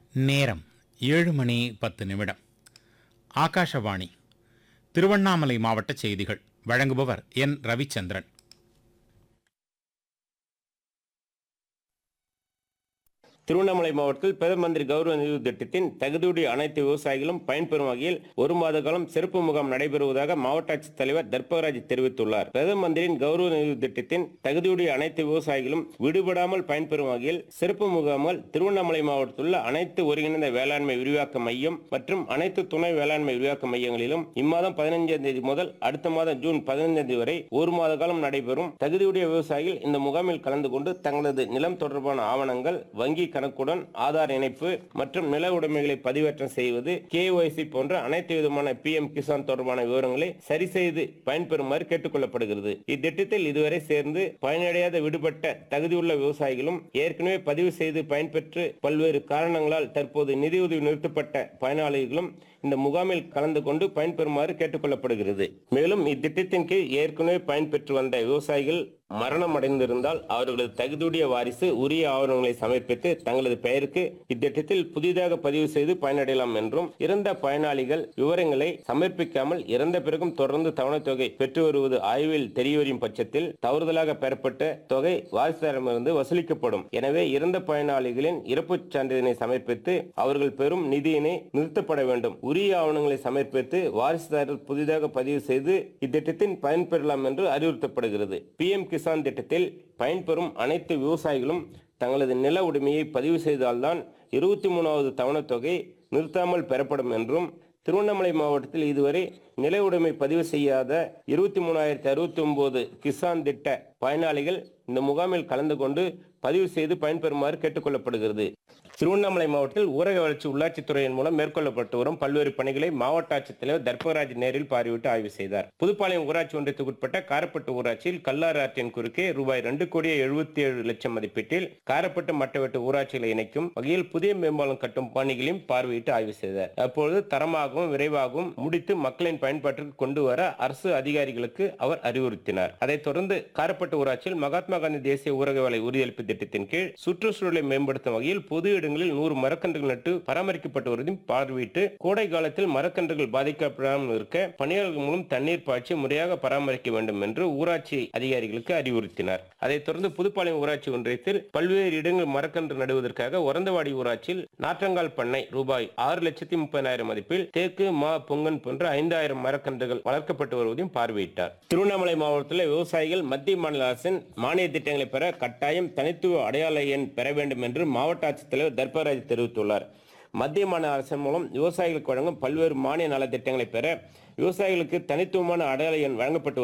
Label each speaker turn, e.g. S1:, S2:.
S1: நேரம் ஏழு மணி பத்து நிமிடம் ஆகாஷவாணி திருவண்ணாமலை மாவட்ட செய்திகள் வழங்குபவர் என் ரவிச்சந்திரன்
S2: திருவண்ணாமலை மாவட்டத்தில் பிரதம மந்திரி கௌரவ நிதி திட்டத்தின் தகுதியுடைய அனைத்து விவசாயிகளும் பயன்பெறும் வகையில் ஒரு மாத காலம் சிறப்பு முகாம் நடைபெறுவதாக மாவட்ட ஆட்சித் தலைவர் தர்பகராஜ் தெரிவித்துள்ளார் பிரதம மந்திரியின் கௌரவ நிதி திட்டத்தின் தகுதியுடைய அனைத்து விவசாயிகளும் விடுபடாமல் பயன்பெறும் வகையில் சிறப்பு முகாம்கள் திருவண்ணாமலை மாவட்டத்தில் உள்ள அனைத்து ஒருங்கிணைந்த வேளாண்மை விரிவாக்க மையம் மற்றும் அனைத்து துணை வேளாண்மை விரிவாக்க மையங்களிலும் இம்மாதம் பதினைஞ்சாம் தேதி முதல் அடுத்த மாதம் ஜூன் பதினைந்தாம் தேதி வரை ஒரு மாத காலம் நடைபெறும் தகுதியுடைய விவசாயிகள் இந்த முகாமில் கலந்து கொண்டு தங்களது நிலம் தொடர்பான ஆவணங்கள் வங்கி கணக்குடன் ஆதார் இணைப்பு மற்றும் நில உடைமைகளை பதிவேற்றம் செய்வது கேஒய்சி போன்ற அனைத்து விதமான பி எம் கிசான் தொடர்பான விவரங்களை சரி செய்து பயன்பெறுமாறு கேட்டுக்கொள்ளப்படுகிறது இத்திட்டத்தில் இதுவரை சேர்ந்து பயனடையாத விடுபட்ட தகுதியுள்ள விவசாயிகளும் ஏற்கனவே பதிவு செய்து பயன்பெற்று பல்வேறு காரணங்களால் தற்போது நிதியுதவி நிறுத்தப்பட்ட பயனாளிகளும் இந்த முகாமில் கலந்து கொண்டு பயன்பெறுமாறு கேட்டுக்கொள்ளப்படுகிறது மேலும் இத்திட்டத்தின் கீழ் ஏற்கனவே பயன்பெற்று வந்த விவசாயிகள் மரணம் அடைந்திருந்தால் அவர்களது தகுதியுடைய வாரிசு உரிய ஆவணங்களை சமர்ப்பித்து தங்களது பெயருக்கு இத்திட்டத்தில் புதிதாக பதிவு செய்து பயனடையலாம் என்றும் இறந்த பயனாளிகள் விவரங்களை சமர்ப்பிக்காமல் இறந்த பிறகும் தொடர்ந்து தவணைத் தொகை பெற்று வருவது ஆய்வில் தெரியவரும் பட்சத்தில் தவறுதலாக பெறப்பட்ட தொகை வாரிசுதாரமிருந்து வசூலிக்கப்படும் எனவே இறந்த பயனாளிகளின் இறப்புச் சான்றிதழை சமர்ப்பித்து அவர்கள் பெறும் நிதியினை நிறுத்தப்பட வேண்டும் உரிய ஆவணங்களை சமர்ப்பித்து வாரிசுதாரர் புதிதாக பதிவு செய்து இத்திட்டத்தின் பயன்பெறலாம் என்று அறிவுறுத்தப்படுகிறது பிஎம் கிசான் திட்டத்தில் பயன்பெறும் அனைத்து விவசாயிகளும் தங்களது நில உரிமையை பதிவு செய்தால்தான் இருபத்தி மூணாவது தவணைத் தொகை நிறுத்தாமல் பெறப்படும் என்றும் திருவண்ணாமலை மாவட்டத்தில் இதுவரை நில உடைமை பதிவு செய்யாத இருபத்தி மூணாயிரத்தி அறுபத்தி ஒன்பது கிசான் திட்ட பயனாளிகள் இந்த முகாமில் கலந்து கொண்டு பதிவு செய்து பயன்பெறுமாறு கேட்டுக்கொள்ளப்படுகிறது திருவண்ணாமலை மாவட்டத்தில் ஊரக வளர்ச்சி உள்ளாட்சித்துறையின் மூலம் மேற்கொள்ளப்பட்டு வரும் பல்வேறு பணிகளை மாவட்ட ஆட்சித்தலைவர் தர்பகராஜ் நேரில் பார்வையிட்டு ஆய்வு செய்தார் புதுப்பாளையம் ஊராட்சி ஒன்றியத்துக்குட்பட்ட காரப்பட்டு ஊராட்சியில் கல்லாறு ஆற்றின் குறுக்கே ரூபாய் ரெண்டு கோடியே எழுபத்தி ஏழு லட்சம் மதிப்பீட்டில் காரப்பட்டு மட்டவெட்டு ஊராட்சிகளை இணைக்கும் வகையில் புதிய மேம்பாலம் கட்டும் பணிகளையும் பார்வையிட்டு ஆய்வு செய்தார் அப்பொழுது தரமாகவும் விரைவாகவும் முடித்து மக்களின் பயன்பாட்டிற்கு கொண்டு வர அரசு அதிகாரிகளுக்கு அவர் அறிவுறுத்தினார் அதைத் தொடர்ந்து காரப்பட்டு ஊராட்சியில் மகாத்மா காந்தி தேசிய ஊரக வேலை உறுதியளிப்பு திட்டத்தின் கீழ் சுற்றுச்சூழலை மேம்படுத்தும் வகையில் பொது இடங்களில் நூறு மரக்கன்றுகள் நட்டு பராமரிக்கப்பட்டு வருவதையும் பார்வையிட்டு கோடை காலத்தில் மரக்கன்றுகள் பாதிக்கப்படாமல் இருக்க பணியாளர்கள் மூலம் தண்ணீர் பாய்ச்சி முறையாக பராமரிக்க வேண்டும் என்று ஊராட்சி அதிகாரிகளுக்கு அறிவுறுத்தினார் அதைத் தொடர்ந்து புதுப்பாளையம் ஊராட்சி ஒன்றியத்தில் பல்வேறு இடங்கள் மரக்கன்று நடுவதற்காக ஒரந்தவாடி ஊராட்சியில் நாற்றங்கால் பண்ணை ரூபாய் ஆறு லட்சத்தி முப்பதாயிரம் மதிப்பில் தேக்கு மா பொங்கன் போன்ற ஐந்தாயிரம் மரக்கன்றுகள் வளர்க்கப்பட்டு வருவதையும் பார்வையிட்டார் திருவண்ணாமலை மாவட்டத்தில் விவசாயிகள் மத்திய மாநில அரசின் மானிய திட்டங்களை பெற கட்டாயம் தனித்துவ அடையாள எண் பெற வேண்டும் என்று மாவட்ட ஆட்சித்தலைவர் தர்பராஜ் தெரிவித்துள்ளார் மத்திய மாநில அரசின் மூலம் விவசாயிகளுக்கு வழங்கும் பல்வேறு மானிய நலத்திட்டங்களை பெற விவசாயிகளுக்கு தனித்துவமான அடையாள எண் வழங்கப்பட்டு